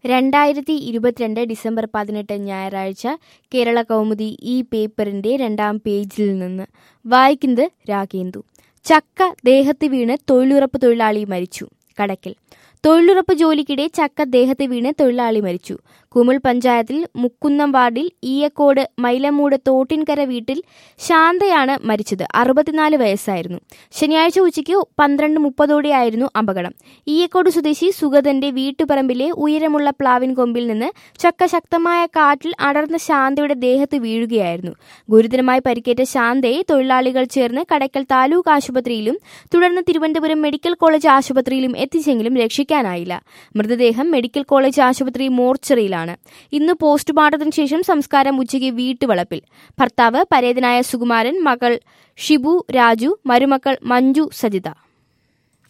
രണ്ടായിരത്തി ഇരുപത്തിരണ്ട് ഡിസംബർ പതിനെട്ട് ഞായറാഴ്ച കേരള കൗമുദി ഈ പേപ്പറിന്റെ രണ്ടാം പേജിൽ നിന്ന് വായിക്കുന്നത് രാഗേന്ദു ചക്ക ദേഹത്ത് വീണ് തൊഴിലുറപ്പ് തൊഴിലാളി മരിച്ചു കടക്കൽ തൊഴിലുറപ്പ് ജോലിക്കിടെ ചക്ക ദേഹത്ത് വീണ് തൊഴിലാളി മരിച്ചു കുമിൾ പഞ്ചായത്തിൽ മുക്കുന്നം വാർഡിൽ ഈയക്കോട് മൈലമൂട് തോട്ടിൻകര വീട്ടിൽ ശാന്തയാണ് മരിച്ചത് അറുപത്തിനാല് വയസ്സായിരുന്നു ശനിയാഴ്ച ഉച്ചയ്ക്ക് പന്ത്രണ്ട് മുപ്പതോടെയായിരുന്നു അപകടം ഈയക്കോട് സ്വദേശി സുഗതന്റെ വീട്ടുപറമ്പിലെ ഉയരമുള്ള പ്ലാവിൻ കൊമ്പിൽ നിന്ന് ചക്ക ശക്തമായ കാറ്റിൽ അടർന്ന ശാന്തയുടെ ദേഹത്ത് വീഴുകയായിരുന്നു ഗുരുതരമായി പരിക്കേറ്റ ശാന്തയെ തൊഴിലാളികൾ ചേർന്ന് കടയ്ക്കൽ താലൂക്ക് ആശുപത്രിയിലും തുടർന്ന് തിരുവനന്തപുരം മെഡിക്കൽ കോളേജ് ആശുപത്രിയിലും എത്തിച്ചെങ്കിലും രക്ഷിക്കാനായില്ല മൃതദേഹം മെഡിക്കൽ കോളേജ് ആശുപത്രി മോർച്ചറിയിലാണ് ഇന്ന് പോസ്റ്റ്മോർട്ടത്തിന് ശേഷം സംസ്കാരം ഉച്ചയ്ക്ക് വീട്ടുവളപ്പിൽ ഭർത്താവ് പരേതനായ സുകുമാരൻ മകൾ ഷിബു രാജു മരുമക്കൾ മഞ്ജു സജിത